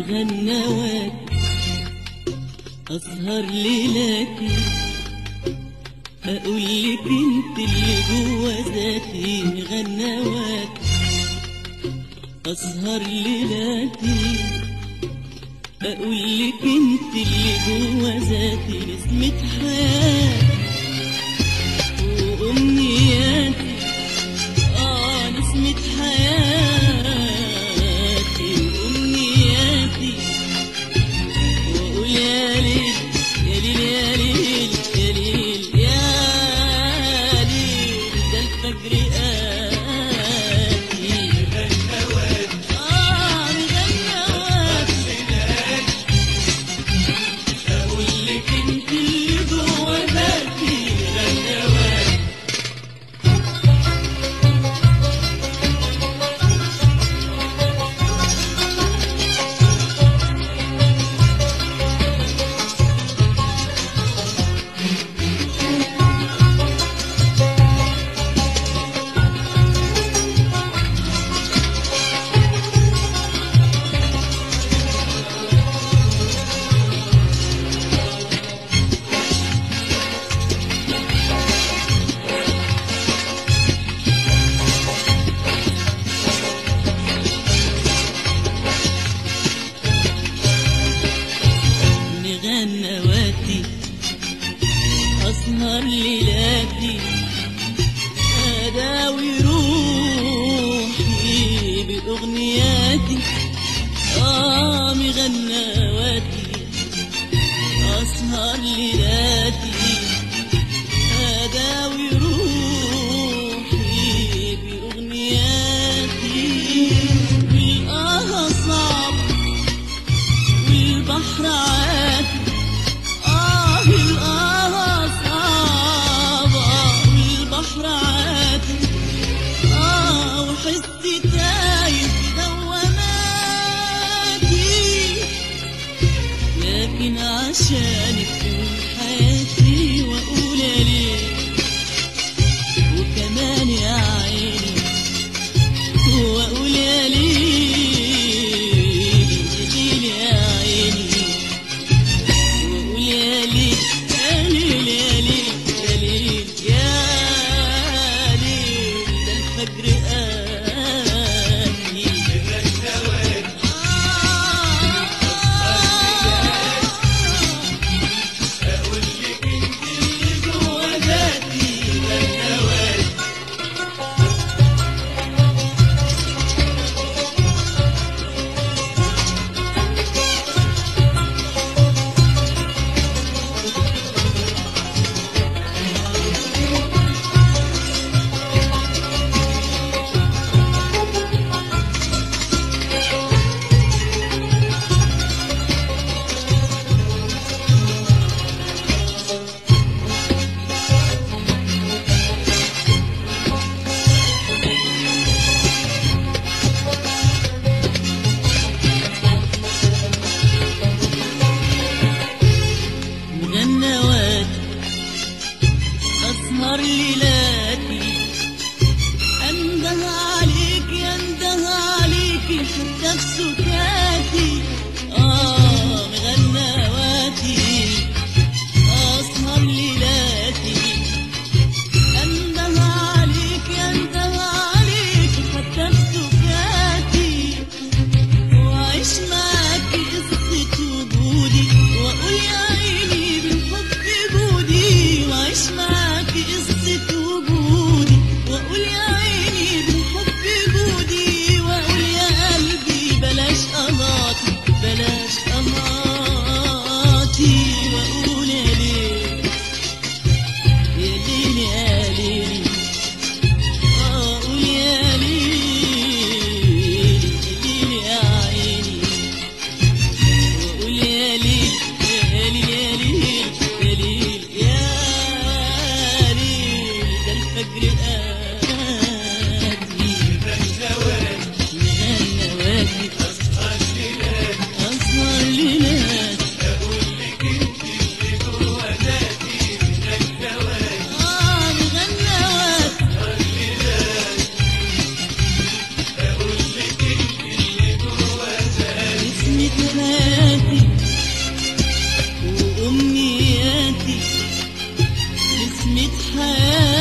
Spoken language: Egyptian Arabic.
مغنوات أسهر ليلاتي أقول لك انت اللي جوا ذاتي مغنوات أسهر ليلاتي أقول لك انت اللي جوا ذاتي نسمة حياتي وأمنياتي آه نسمة حياتي وأمنياتي وأقول يا ليل يا ليل يا ليل يا ليل يا ليل ده الفجر آتي آه مغنوات أقول لك أنت اللي جوا ذاتي مغنوات مغنواتي أسهر ليلاتي أداوي روحي بأغنياتي آه مغنواتي أسهر ليلاتي أداوي روحي بأغنياتي والآه صعب والبحر عاتي آه الآه صعبة والبحر عاتي آه وحسي تايه في دواماتي لكن عشانك طول حياتي وأقول يا ليل وكمان يا عيني وأقول يا ليل ليل يا عيني وأقول يا ليل يا ليل يا ليل يا ليل يا ليل ده الفجر آتي جوا ذاتي غنوات مغنوات أسهر ليلاتي أنده عليك ينده عليك حتى في سكاتي آه مغنواتي أسهر ليلاتي أنده عليك ينده عليك حتى في سكاتي وعيش معاك قصة وجودي وأقول يا عيني بالحب جودي وعيش معاك قصة وجودي وأقول يا عيني بالحب جودي وأقول يا قلبي بلاش قلاطي نسمة حياتي